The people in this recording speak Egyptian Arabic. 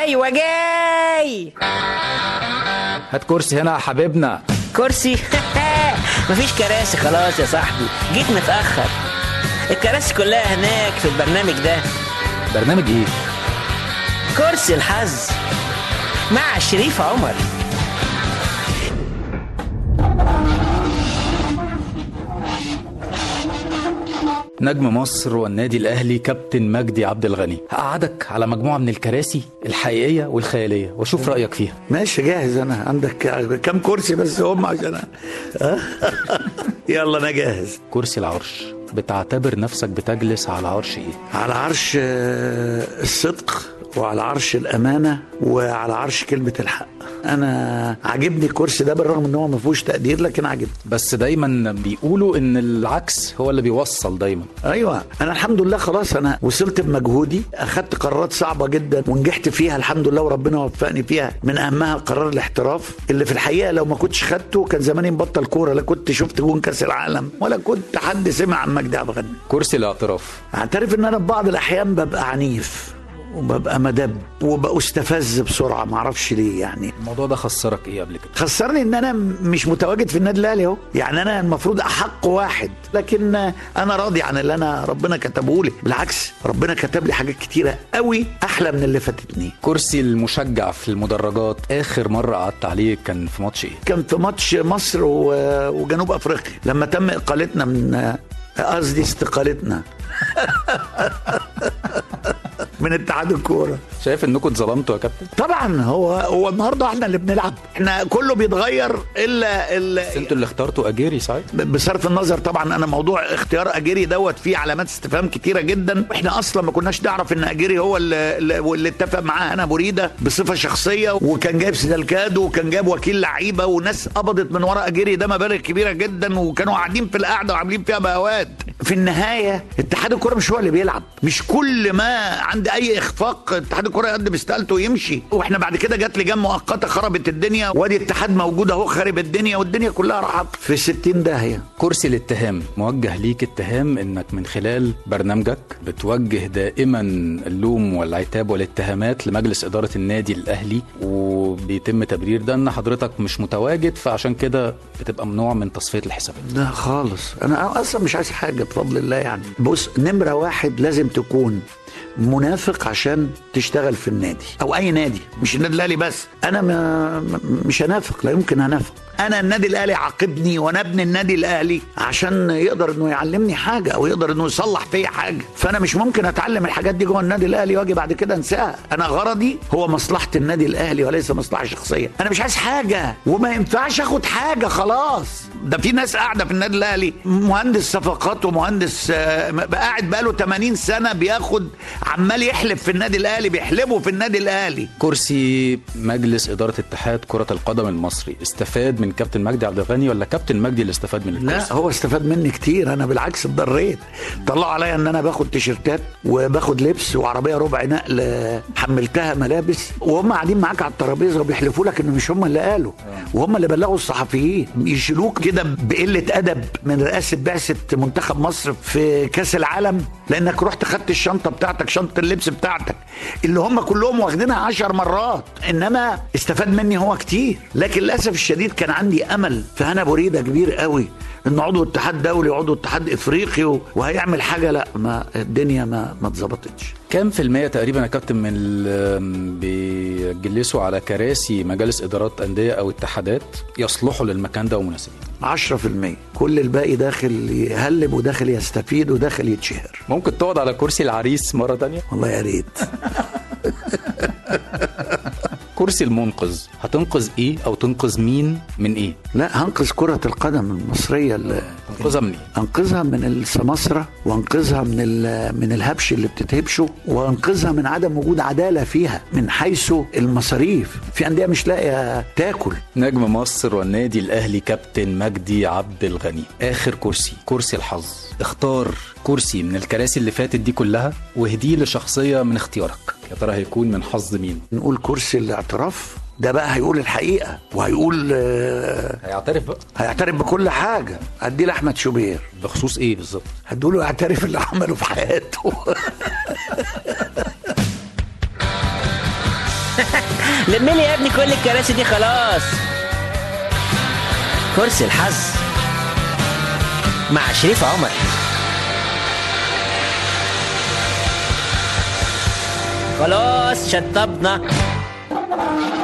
ايوه جاي هات كرسي هنا يا حبيبنا كرسي مفيش كراسي خلاص يا صاحبي جيت متاخر الكراسي كلها هناك في البرنامج ده برنامج ايه كرسي الحظ مع شريف عمر نجم مصر والنادي الاهلي كابتن مجدي عبد الغني هقعدك على مجموعه من الكراسي الحقيقيه والخياليه واشوف رايك فيها ماشي جاهز انا عندك كم كرسي بس هم عشان أ- يلا انا جاهز كرسي العرش بتعتبر نفسك بتجلس على عرش ايه على عرش آه، الصدق وعلى عرش الامانه وعلى عرش كلمه الحق انا عاجبني الكرسي ده بالرغم ان هو ما فيهوش تقدير لكن عاجبني بس دايما بيقولوا ان العكس هو اللي بيوصل دايما ايوه انا الحمد لله خلاص انا وصلت بمجهودي اخدت قرارات صعبه جدا ونجحت فيها الحمد لله وربنا وفقني فيها من اهمها قرار الاحتراف اللي في الحقيقه لو ما كنتش خدته كان زماني مبطل كوره لا كنت شفت جون كاس العالم ولا كنت حد سمع عن مجدي عبد الغني كرسي الاعتراف اعترف ان انا في بعض الاحيان ببقى عنيف وببقى مدب وببقى استفز بسرعه معرفش ليه يعني الموضوع ده خسرك ايه قبل كده خسرني ان انا مش متواجد في النادي الاهلي اهو يعني انا المفروض احق واحد لكن انا راضي عن اللي انا ربنا كتبه لي بالعكس ربنا كتب لي حاجات كتيره قوي احلى من اللي فاتتني كرسي المشجع في المدرجات اخر مره قعدت عليه كان في ماتش ايه كان في ماتش مصر و- وجنوب افريقيا لما تم اقالتنا من قصدي استقالتنا من اتحاد الكوره شايف انكم اتظلمتوا يا كابتن طبعا هو هو النهارده احنا اللي بنلعب احنا كله بيتغير الا بس ال- انتوا اللي اخترتوا اجيري صحيح بصرف النظر طبعا انا موضوع اختيار اجيري دوت فيه علامات استفهام كتيره جدا واحنا اصلا ما كناش نعرف ان اجيري هو اللي, اللي اتفق معاه انا بريده بصفه شخصيه وكان جايب سيدالكادو وكان جايب وكيل لعيبه وناس قبضت من ورا اجيري ده مبالغ كبيره جدا وكانوا قاعدين في القعده وعاملين فيها بهوات في النهايه اتحاد الكره مش هو اللي بيلعب مش كل ما عند اي اخفاق اتحاد الكره يقدم استقالته ويمشي واحنا بعد كده جت لجان مؤقته خربت الدنيا وادي اتحاد موجود اهو خارب الدنيا والدنيا كلها راحت في 60 داهيه كرسي الاتهام موجه ليك اتهام انك من خلال برنامجك بتوجه دائما اللوم والعتاب والاتهامات لمجلس اداره النادي الاهلي وبيتم تبرير ده ان حضرتك مش متواجد فعشان كده بتبقى ممنوع من تصفيه الحسابات لا خالص انا اصلا مش عايز حاجه بفضل الله يعني بص نمره واحد لازم تكون منافق عشان تشتغل في النادي او اي نادي مش النادي الاهلي بس انا ما م- مش هنافق لا يمكن هنافق انا النادي الاهلي عاقبني وانا ابن النادي الاهلي عشان يقدر انه يعلمني حاجه او يقدر انه يصلح فيا حاجه فانا مش ممكن اتعلم الحاجات دي جوه النادي الاهلي واجي بعد كده انساها انا غرضي هو مصلحه النادي الاهلي وليس مصلحه شخصيه انا مش عايز حاجه وما ينفعش اخد حاجه خلاص ده في ناس قاعده في النادي الاهلي مهندس صفقات ومهندس آه، بقى قاعد بقاله 80 سنه بياخد عمال يحلف في النادي الاهلي بيحلبوا في النادي الاهلي كرسي مجلس اداره اتحاد كره القدم المصري استفاد من كابتن مجدي عبد الغني ولا كابتن مجدي اللي استفاد من الكرسي لا هو استفاد مني كتير انا بالعكس اتضريت طلعوا عليا ان انا باخد تيشيرتات وباخد لبس وعربيه ربع نقل آه، حملتها ملابس وهم قاعدين معاك على الترابيزه وبيحلفوا لك ان مش هم اللي قالوا وهم اللي بلغوا الصحفيين يشيلوك كده بقله ادب من رئاسه بعثه منتخب مصر في كاس العالم لانك رحت خدت الشنطه بتاعتك شنطه اللبس بتاعتك اللي هم كلهم واخدينها عشر مرات انما استفاد مني هو كتير لكن للاسف الشديد كان عندي امل في هنا بريده كبير قوي انه عضو اتحاد دولي وعضو اتحاد افريقي و- وهيعمل حاجه لا ما الدنيا ما ما اتظبطتش كام في المية تقريبا يا كابتن من اللي بيجلسوا على كراسي مجالس ادارات انديه او اتحادات يصلحوا للمكان ده ومناسبين 10% كل الباقي داخل يهلب وداخل يستفيد وداخل يتشهر ممكن تقعد على كرسي العريس مره تانية والله يا ريت كرسي المنقذ هتنقذ ايه او تنقذ مين من ايه لا هنقذ كرة القدم المصرية اللي تنقذها من ايه انقذها من السماسرة وانقذها من ال- من الهبش اللي بتتهبشه وانقذها من عدم وجود عدالة فيها من حيث المصاريف في أندية مش لاقية تاكل نجم مصر والنادي الاهلي كابتن مجدي عبد الغني اخر كرسي كرسي الحظ اختار كرسي من الكراسي اللي فاتت دي كلها واهديه لشخصيه من اختيارك يا ترى هيكون من حظ مين نقول كرسي الاعتراف ده بقى هيقول الحقيقة وهيقول آه، هيعترف بقى هيعترف بكل حاجة هديه لأحمد شوبير بخصوص ايه بالظبط هدوله يعترف اللي عمله في حياته لم لي يا ابني كل الكراسي دي خلاص كرسي الحظ مع شريف عمر خلاص شطبنا